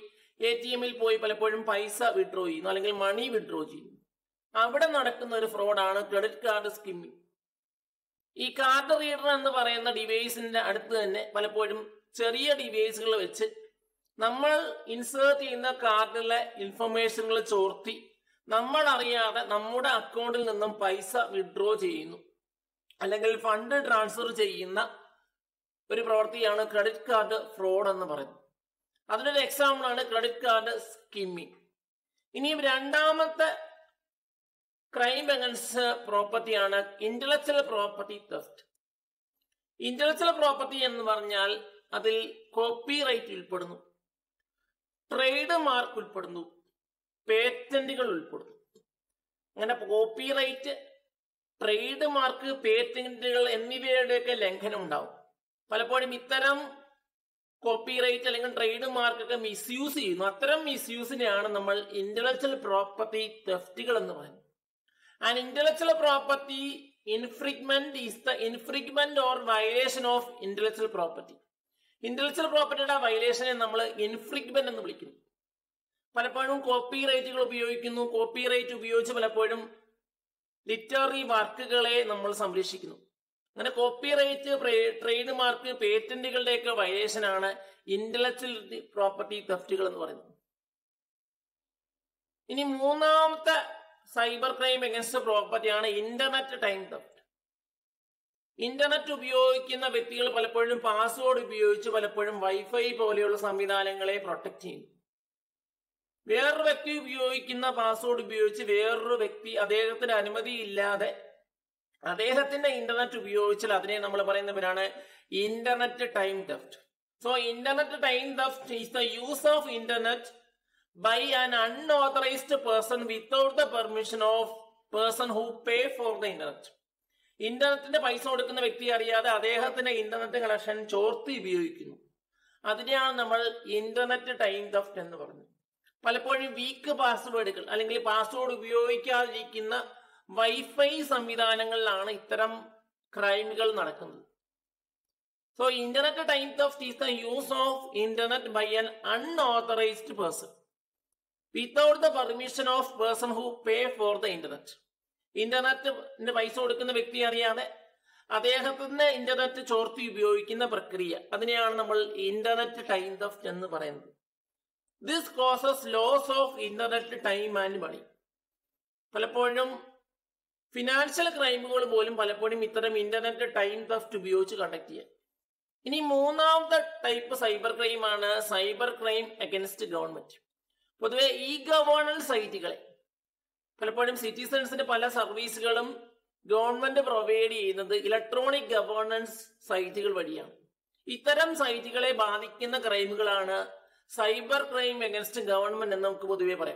എ ടി എമ്മിൽ പോയി പലപ്പോഴും പൈസ വിഡ്രോ ചെയ്യുന്നു അല്ലെങ്കിൽ മണി വിഡ്രോ ചെയ്യുന്നു അവിടെ നടക്കുന്ന ഒരു ഫ്രോഡാണ് ക്രെഡിറ്റ് കാർഡ് സ്കിമ്മിങ് ഈ കാർഡ് റീഡർ എന്ന് പറയുന്ന ഡിവൈസിന്റെ അടുത്ത് തന്നെ പലപ്പോഴും ചെറിയ ഡിവൈസുകൾ വെച്ച് നമ്മൾ ഇൻസേർട്ട് ചെയ്യുന്ന കാർഡിലെ ഇൻഫർമേഷനുകൾ ചോർത്തി നമ്മൾ അറിയാതെ നമ്മുടെ അക്കൗണ്ടിൽ നിന്നും പൈസ വിഡ്രോ ചെയ്യുന്നു അല്ലെങ്കിൽ ഫണ്ട് ട്രാൻസ്ഫർ ചെയ്യുന്ന ഒരു പ്രവൃത്തിയാണ് ക്രെഡിറ്റ് കാർഡ് ഫ്രോഡ് എന്ന് പറയുന്നത് അതിനൊരു എക്സാമ്പിൾ ആണ് ക്രെഡിറ്റ് കാർഡ് സ്കിമ്മിങ് ഇനിയും രണ്ടാമത്തെ ക്രൈം അഗൻസ്റ്റ് പ്രോപ്പർട്ടിയാണ് intellectual property theft intellectual property എന്ന് പറഞ്ഞാൽ അതിൽ കോപ്പി റൈറ്റ് ഉൾപ്പെടുന്നു ട്രേഡ് മാർക്ക് ഉൾപ്പെടുന്നു പേറ്റന്റുകൾ ഉൾപ്പെടുന്നു അങ്ങനെ കോപ്പി റൈറ്റ് ട്രേഡ് മാർക്ക് പേറ്റന്റുകൾ എന്നിവയുടെയൊക്കെ ലംഘനം ഉണ്ടാവും പലപ്പോഴും ഇത്തരം കോപ്പി റൈറ്റ് അല്ലെങ്കിൽ ട്രേഡ് മാർക്ക് ഒക്കെ മിസ്യൂസ് ചെയ്യുന്നു അത്തരം മിസ്യൂസിനെയാണ് നമ്മൾ ഇന്റലക്ച്വൽ പ്രോപ്പർട്ടി തെഫ്റ്റുകൾ എന്ന് പറയുന്നത് and intellectual property infringement is the infringement or violation of intellectual property intellectual പ്രോപ്പർട്ടിയുടെ വയലേഷനെ നമ്മൾ ഇൻഫ്രിഗ്മെന്റ് എന്ന് വിളിക്കുന്നു പലപ്പോഴും കോപ്പി റൈറ്റുകൾ ഉപയോഗിക്കുന്നു കോപ്പി റൈറ്റ് ഉപയോഗിച്ച് പലപ്പോഴും ലിറ്റററി വർക്കുകളെ നമ്മൾ സംരക്ഷിക്കുന്നു അങ്ങനെ കോപ്പി റൈറ്റ് ട്രേഡ് മാർക്ക് പേറ്റന്റുകളുടെയൊക്കെ വയലേഷൻ ആണ് ഇന്റലക്ച്വൽ പ്രോപ്പർട്ടി തെഫ്റ്റുകൾ എന്ന് പറയുന്നത് ഇനി മൂന്നാമത്തെ സൈബർ ക്രൈം എഗൻസ്റ്റ് പ്രോപ്പർട്ടിയാണ് ഇന്റർനെറ്റ് ടൈം തെഫ്റ്റ് ഇന്റർനെറ്റ് ഉപയോഗിക്കുന്ന വ്യക്തികൾ പലപ്പോഴും പാസ്വേഡ് ഉപയോഗിച്ച് പലപ്പോഴും വൈഫൈ പോലെയുള്ള സംവിധാനങ്ങളെ പ്രൊട്ടക്ട് ചെയ്യുന്നു വേറൊരു വ്യക്തി ഉപയോഗിക്കുന്ന പാസ്വേഡ് ഉപയോഗിച്ച് വേറൊരു വ്യക്തി അദ്ദേഹത്തിന്റെ അനുമതി ഇല്ലാതെ അദ്ദേഹത്തിന്റെ ഇന്റർനെറ്റ് ഉപയോഗിച്ചാൽ അതിനെ നമ്മൾ പറയുന്ന പേരാണ് internet time theft so internet time theft is the use of internet by an unauthorised person without the permission of person who pay for the internet ഇന്റർനെറ്റിന്റെ പൈസ കൊടുക്കുന്ന വ്യക്തി അറിയാതെ അദ്ദേഹത്തിന്റെ ഇന്റർനെറ്റ് കണക്ഷൻ ചോർത്തി ഉപയോഗിക്കുന്നു അതിനെയാണ് നമ്മൾ ഇന്റർനെറ്റ് ടൈം തെഫ്റ്റ് എന്ന് പറയുന്നത് പലപ്പോഴും വീക്ക് പാസ്വേഡുകൾ അല്ലെങ്കിൽ പാസ്വേഡ് ഉപയോഗിക്കാതിരിക്കുന്ന വൈഫൈ സംവിധാനങ്ങളിലാണ് ഇത്തരം ക്രൈമുകൾ നടക്കുന്നത് so internet time theft is the use of internet by an unauthorised person without the permission of person who pay for the internet internet പൈസ കൊടുക്കുന്ന വ്യക്തി അറിയാതെ അദ്ദേഹത്തിന്റെ ഇന്റർനെറ്റ് ചോർത്തി ഉപയോഗിക്കുന്ന പ്രക്രിയ അതിനെയാണ് നമ്മൾ ഇന്റർനെറ്റ് ടൈം തെഫ്റ്റ് എന്ന് പറയുന്നത് this causes loss of internet time and money പലപ്പോഴും ഫിനാൻഷ്യൽ ക്രൈമുകൾ പോലും പലപ്പോഴും ഇത്തരം ഇന്റർനെറ്റ് ടൈം തെഫ്റ്റ് ഉപയോഗിച്ച് കണ്ടക്ട് ചെയ്യാം ഇനി മൂന്നാമത്തെ ടൈപ്പ് സൈബർ ക്രൈം ആണ് സൈബർ ക്രൈം അഗൻസ്റ്റ് ഗവൺമെന്റ് പൊതുവെ ഈ ഗവേണൻസ് സൈറ്റുകളെ പലപ്പോഴും സിറ്റിസൺസിന്റെ പല സർവീസുകളും ഗവൺമെന്റ് പ്രൊവൈഡ് ചെയ്യുന്നത് ഇലക്ട്രോണിക് ഗവേണൻസ് സൈറ്റുകൾ വഴിയാണ് ഇത്തരം സൈറ്റുകളെ ബാധിക്കുന്ന ക്രൈമുകളാണ് സൈബർ ക്രൈം അഗൻസ്റ്റ് ഗവൺമെന്റ് എന്ന് നമുക്ക് പൊതുവെ പറയാം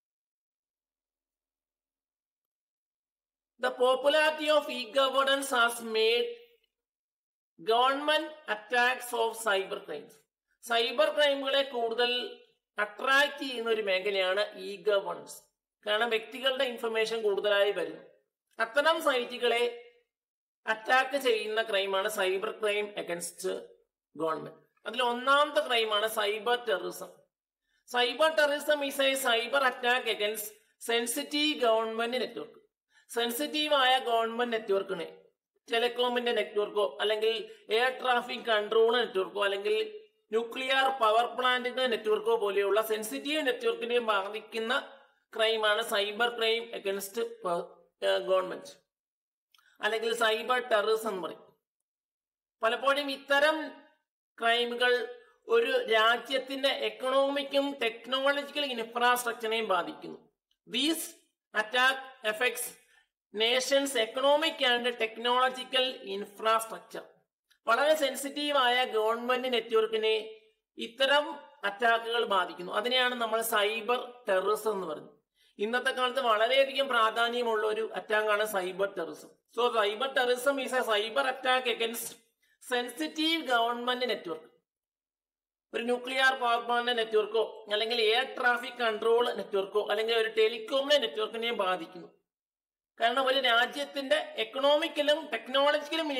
The popularity of e-governance has made government attacks of cyber crimes cyber ക്രൈമുകളെ കൂടുതൽ അട്രാക്ട് ചെയ്യുന്ന ഒരു മേഖലയാണ് ഇ ഗവേണൻസ് കാരണം വ്യക്തികളുടെ ഇൻഫർമേഷൻ കൂടുതലായി വരുന്നു അത്തരം സൈറ്റുകളെ അറ്റാക്ക് ചെയ്യുന്ന ക്രൈമാണ് സൈബർ ക്രൈം അഗൻസ്റ്റ് ഗവൺമെന്റ് അതിൽ ഒന്നാമത്തെ ക്രൈമാണ് cyber terrorism cyber terrorism is a cyber attack against sensitive government network സെൻസിറ്റീവായ ഗവൺമെന്റ് നെറ്റ്വർക്കിനെ ടെലികോമിന്റെ നെറ്റ്വർക്കോ അല്ലെങ്കിൽ എയർ ട്രാഫിക് കൺട്രോൾ നെറ്റ്വർക്കോ അല്ലെങ്കിൽ ന്യൂക്ലിയർ പവർ പ്ലാന്റിന്റെ നെറ്റ്വർക്കോ പോലെയുള്ള സെൻസിറ്റീവ് നെറ്റ്വർക്കിനെ ബാധിക്കുന്ന ക്രൈമാണ് സൈബർ ക്രൈം അഗൻസ്റ്റ് ഗവൺമെന്റ് അല്ലെങ്കിൽ സൈബർ ടെററിസം എന്ന് പറയും പലപ്പോഴും ഇത്തരം ക്രൈമുകൾ ഒരു രാജ്യത്തിന്റെ എക്കണോമിക്കും ടെക്നോളജിക്കൽ ഇൻഫ്രാസ്ട്രക്ചറിനെയും ബാധിക്കുന്നു these attack effects nation's economic and technological infrastructure വളരെ സെൻസിറ്റീവായ ഗവൺമെന്റ് നെറ്റ്വർക്കിനെ ഇത്തരം അറ്റാക്കുകൾ ബാധിക്കുന്നു അതിനെയാണ് നമ്മൾ സൈബർ ടെററിസം എന്ന് പറയുന്നത് ഇന്നത്തെ കാലത്ത് വളരെയധികം പ്രാധാന്യമുള്ള ഒരു അറ്റാക്കാണ് cyber terrorism so cyber terrorism is a cyber attack against sensitive government network ഒരു ന്യൂക്ലിയർ പവർ പ്ലാന്റ് നെറ്റ്വർക്കോ അല്ലെങ്കിൽ എയർ ട്രാഫിക് കൺട്രോൾ നെറ്റ്വർക്കോ അല്ലെങ്കിൽ ഒരു ടെലികോമിനെ നെറ്റ്വർക്കിനെയും ബാധിക്കുന്നു കാരണം ഒരു രാജ്യത്തിന്റെ എക്കണോമിക്കലും ടെക്നോളജിക്കലും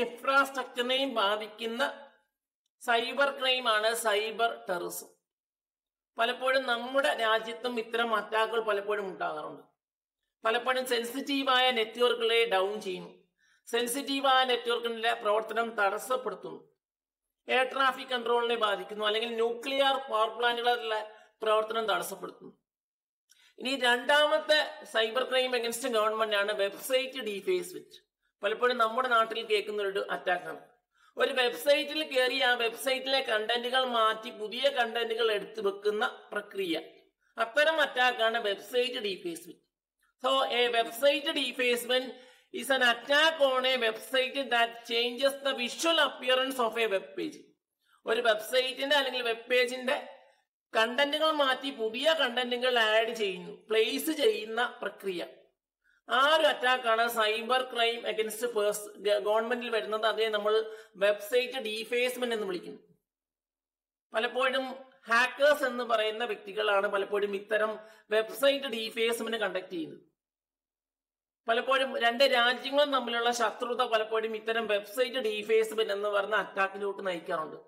ഇൻഫ്രാസ്ട്രക്ചറിനെയും ബാധിക്കുന്ന സൈബർ ക്രൈം ആണ് സൈബർ ടെററിസം പലപ്പോഴും നമ്മുടെ രാജ്യത്തും ഇത്തരം അറ്റാക്കുകൾ പലപ്പോഴും ഉണ്ടാകാറുണ്ട് പലപ്പോഴും സെൻസിറ്റീവായ നെറ്റ്വർക്കുകളെ ഡൗൺ ചെയ്യുന്നു സെൻസിറ്റീവായ നെറ്റ്വർക്കിന്റെ പ്രവർത്തനം തടസ്സപ്പെടുത്തുന്നു എയർ ട്രാഫിക് കൺട്രോളിനെ ബാധിക്കുന്നു അല്ലെങ്കിൽ ന്യൂക്ലിയർ പവർ പ്ലാന്റുകളുടെ പ്രവർത്തനം തടസ്സപ്പെടുത്തുന്നു ഇനി രണ്ടാമത്തെ സൈബർ ക്രൈം അഗൻസ്റ്റ് ഗവൺമെന്റ് ആണ് വെബ്സൈറ്റ് ഡീഫേസ്മെന്റ് പലപ്പോഴും നമ്മുടെ നാട്ടിൽ കേൾക്കുന്ന ഒരു അറ്റാക്കാണ് ഒരു വെബ്സൈറ്റിൽ കയറി ആ വെബ്സൈറ്റിലെ കണ്ടന്റുകൾ മാറ്റി പുതിയ കണ്ടന്റുകൾ എടുത്തു വെക്കുന്ന പ്രക്രിയ അത്തരം അറ്റാക്കാണ് website defacement so a website defacement is an attack on a website that changes the visual appearance of a web page. ഒരു വെബ്സൈറ്റിന്റെ അല്ലെങ്കിൽ വെബ് പേജിന്റെ കണ്ടന്റുകൾ മാറ്റി പുതിയ കണ്ടന്റുകൾ ആഡ് ചെയ്യുന്നു പ്ലേസ് ചെയ്യുന്ന പ്രക്രിയ ആ ഒരു അറ്റാക്കാണ് സൈബർ ക്രൈം അഗൻസ്റ്റ് പേഴ്സ് ഗവൺമെന്റിൽ വരുന്നത് അതേ നമ്മൾ വെബ്സൈറ്റ് ഡീഫേസ്മെന്റ് എന്ന് വിളിക്കുന്നു പലപ്പോഴും ഹാക്കേഴ്സ് എന്ന് പറയുന്ന വ്യക്തികളാണ് പലപ്പോഴും ഇത്തരം വെബ്സൈറ്റ് ഡീഫേസ്മെന്റ് കണ്ടക്ട് ചെയ്യുന്നത് പലപ്പോഴും രണ്ട് രാജ്യങ്ങളും തമ്മിലുള്ള ശത്രുത പലപ്പോഴും ഇത്തരം വെബ്സൈറ്റ് ഡീഫേസ്മെന്റ് എന്ന് പറഞ്ഞ അറ്റാക്കിലോട്ട് നയിക്കാറുണ്ട്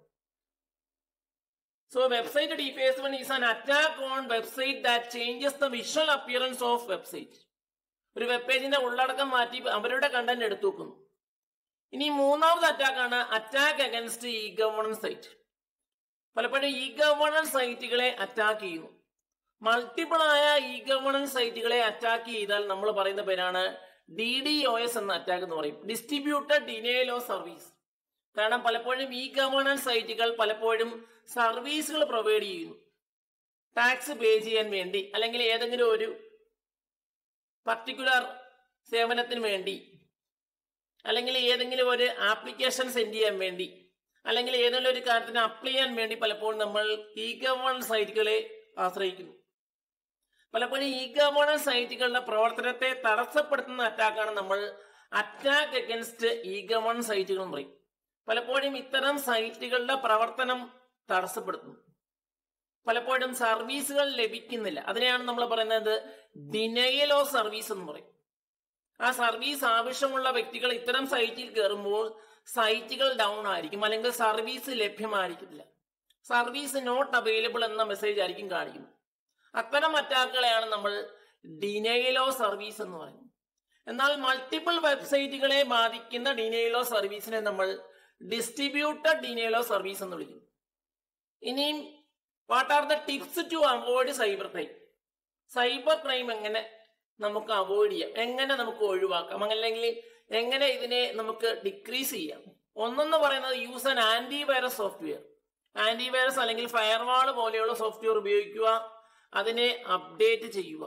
so website defacement is an attack on website that changes the visual appearance of website ഒരു വെബ് പേജിന്റെ ഉള്ളടക്കം മാറ്റി അവരുടെ കണ്ടന്റ് എടുത്തു വെക്കുന്നു ഇനി മൂന്നാമത് അറ്റാക്കാണ് attack against e governance site പലപ്പോഴും ഇ ഗവേണൻസ് സൈറ്റുകളെ അറ്റാക്ക് ചെയ്യുന്നു മൾട്ടിപ്പിൾ ആയ ഇ ഗവേണൻസ് സൈറ്റുകളെ അറ്റാക്ക് ചെയ്താൽ നമ്മൾ പറയുന്ന പേരാണ് ഡി ഡി ഒ എസ് എന്ന അറ്റാക്ക് എന്ന് പറയും ഡിസ്ട്രിബ്യൂട്ടഡ് ഡിനയൽ ഓഫ് സർവീസ് കാരണം പലപ്പോഴും ഇ ഗവേണൻസ് സൈറ്റുകൾ പലപ്പോഴും സർവീസുകൾ പ്രൊവൈഡ് ചെയ്യുന്നു ടാക്സ് പേ ചെയ്യാൻ വേണ്ടി അല്ലെങ്കിൽ ഏതെങ്കിലും ഒരു പർട്ടിക്കുലർ സേവനത്തിന് വേണ്ടി അല്ലെങ്കിൽ ഏതെങ്കിലും ഒരു ആപ്ലിക്കേഷൻ സെൻഡ് ചെയ്യാൻ വേണ്ടി അല്ലെങ്കിൽ ഏതെങ്കിലും ഒരു കാര്യത്തിന് അപ്ലൈ ചെയ്യാൻ വേണ്ടി പലപ്പോഴും നമ്മൾ ഇ ഗവേണൻസ് സൈറ്റുകളെ ആശ്രയിക്കുന്നു പലപ്പോഴും ഇ ഗവേണൻസ് സൈറ്റുകളുടെ പ്രവർത്തനത്തെ തടസ്സപ്പെടുത്തുന്ന അറ്റാക്കാണ് നമ്മൾ അറ്റാക്ക് അഗൻസ്റ്റ് ഇ ഗവേണൻസ് സൈറ്റുകൾ എന്ന് പറയും പലപ്പോഴും ഇത്തരം സൈറ്റുകളുടെ പ്രവർത്തനം തടസ്സപ്പെടുത്തുന്നു പലപ്പോഴും സർവീസുകൾ ലഭിക്കുന്നില്ല അതിനെയാണ് നമ്മൾ പറയുന്നത് ഡിനയൽ ഓഫ് സർവീസ് എന്ന് പറയും ആ സർവീസ് ആവശ്യമുള്ള വ്യക്തികൾ ഇത്തരം സൈറ്റിൽ കയറുമ്പോൾ സൈറ്റുകൾ ഡൗൺ ആയിരിക്കും അല്ലെങ്കിൽ സർവീസ് ലഭ്യമായിരിക്കില്ല സർവീസ് നോട്ട് അവൈലബിൾ എന്ന മെസ്സേജ് ആയിരിക്കും കാണിക്കുന്നത് അത്തരം അറ്റാക്കുകളെയാണ് നമ്മൾ ഡിനയലോ സർവീസ് എന്ന് പറയുന്നത് എന്നാൽ മൾട്ടിപ്പിൾ വെബ്സൈറ്റുകളെ ബാധിക്കുന്ന ഡിനയലോ സർവീസിനെ നമ്മൾ ഡിസ്ട്രിബ്യൂട്ടഡ് ഡിനയലോ സർവീസ് എന്ന് വിളിക്കുന്നു ഇനിയും what are the tips to avoid cyber crime cyber crime എങ്ങനെ നമുക്ക് അവോയ്ഡ് ചെയ്യാം എങ്ങനെ നമുക്ക് ഒഴിവാക്കാം അല്ലെങ്കിൽ എങ്ങനെ ഇതിനെ നമുക്ക് ഡിക്രീസ് ചെയ്യാം ഒന്നെന്ന് പറയുന്നത് use an anti virus software anti virus അല്ലെങ്കിൽ ഫയർവാൾ പോലെയുള്ള സോഫ്റ്റ്വെയർ ഉപയോഗിക്കുക അതിനെ അപ്ഡേറ്റ് ചെയ്യുക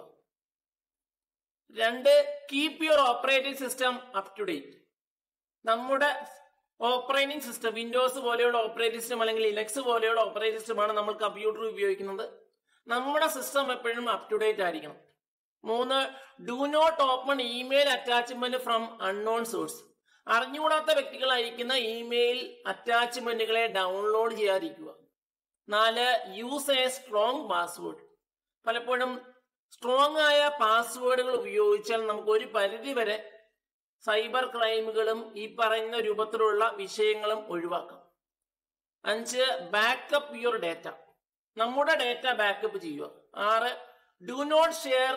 രണ്ട് keep your operating system up to date നമ്മുടെ ഓപ്പറേറ്റിംഗ് സിസ്റ്റം വിൻഡോസ് പോലെയുള്ള ഓപ്പറേറ്റിംഗ് സിസ്റ്റം അല്ലെങ്കിൽ ഇലക്സ് പോലെയുള്ള ഓപ്പറേറ്റിംഗ് സിസ്റ്റമാണ് നമ്മൾ കമ്പ്യൂട്ടർ ഉപയോഗിക്കുന്നത് നമ്മുടെ സിസ്റ്റം എപ്പോഴും അപ് ടു ഡേറ്റ് ആയിരിക്കണം മൂന്ന് do not open email attachment from unknown source അറിഞ്ഞുകൂടാത്ത വ്യക്തികൾ അയക്കുന്ന ഇമെയിൽ അറ്റാച്ച്മെന്റുകളെ ഡൗൺലോഡ് ചെയ്യാതിരിക്കുക നാല് യൂസ് എ സ്ട്രോങ് പാസ്വേഡ് പലപ്പോഴും സ്ട്രോങ് ആയ പാസ്വേഡുകൾ ഉപയോഗിച്ചാൽ നമുക്ക് ഒരു പരിധി വരെ സൈബർ ക്രൈമുകളും ഈ പറയുന്ന രൂപത്തിലുള്ള വിഷയങ്ങളും ഒഴിവാക്കാം അഞ്ച് ബാക്കപ്പ് യുവർ ഡേറ്റ നമ്മുടെ ഡേറ്റ ബാക്കപ്പ് ചെയ്യുക ആറ് do not share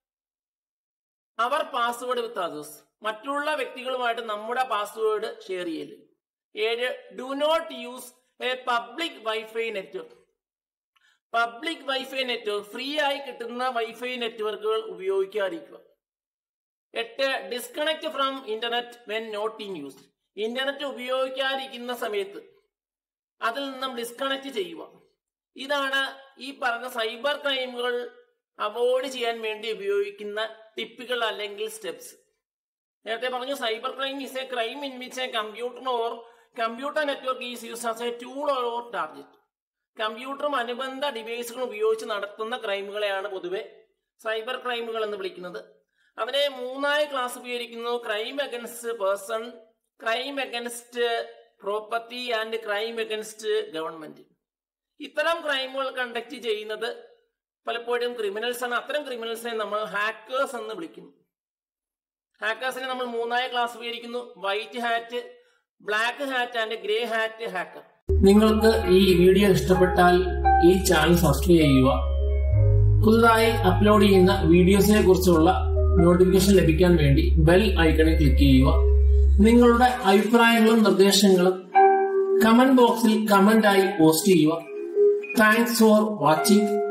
our password with others മറ്റുള്ള വ്യക്തികളുമായിട്ട് നമ്മുടെ പാസ്വേഡ് ഷെയർ ചെയ്യല് ഏഴ് do not use a public wifi network public wifi network free ആയി കിട്ടുന്ന വൈഫൈ നെറ്റ്വർക്കുകൾ ഉപയോഗിക്കാതിരിക്കുക എട്ട് disconnect from internet when not in use internet ഉപയോഗിക്കാതിരിക്കുന്ന സമയത്ത് അതിൽ നിന്നും ഡിസ്കണക്ട് ചെയ്യുക ഇതാണ് ഈ പറഞ്ഞ സൈബർ ക്രൈമുകൾ അവോയ്ഡ് ചെയ്യാൻ വേണ്ടി ഉപയോഗിക്കുന്ന ടിപ്പുകൾ അല്ലെങ്കിൽ സ്റ്റെപ്സ് നേരത്തെ പറഞ്ഞു cyber crime is a crime in which a computer or computer network is use as a tool or target കമ്പ്യൂട്ടറും അനുബന്ധ ഡിവൈസുകളും ഉപയോഗിച്ച് നടത്തുന്ന ക്രൈമുകളെയാണ് പൊതുവെ സൈബർ ക്രൈമുകൾ എന്ന് വിളിക്കുന്നത് അതിനെ മൂന്നായി ക്ലാസിഫിച്ചിരിക്കുന്നു crime against person crime against property and crime against government ഇത്തരം ക്രൈമുകൾ കണ്ടക്ട് ചെയ്യുന്നത് പലപ്പോഴും ക്രിമിനൽസ് ആണ് അത്തരം ക്രിമിനൽസിനെ നമ്മൾ ഹാക്കേഴ്സ് എന്ന് വിളിക്കുന്നു ഹാക്കേഴ്സിനെ നമ്മൾ മൂന്നായി ക്ലാസിഫിച്ചിരിക്കുന്നു white hat black hat and grey hat hacker നിങ്ങൾക്ക് ഈ വീഡിയോ ഇഷ്ടപ്പെട്ടാൽ ഈ ചാനൽ സബ്സ്ക്രൈബ് ചെയ്യുക പുതുതായി അപ്ലോഡ് ചെയ്യുന്ന വീഡിയോസിനെ കുറിച്ചുള്ള നോട്ടിഫിക്കേഷൻ ലഭിക്കാൻ വേണ്ടി ബെൽ ഐക്കണിൽ ക്ലിക്ക് ചെയ്യുക നിങ്ങളുടെ അഭിപ്രായങ്ങളും നിർദ്ദേശങ്ങളും കമന്റ് ബോക്സിൽ കമന്റ് ആയി പോസ്റ്റ് ചെയ്യുക താങ്ക്സ് ഫോർ വാച്ചിങ്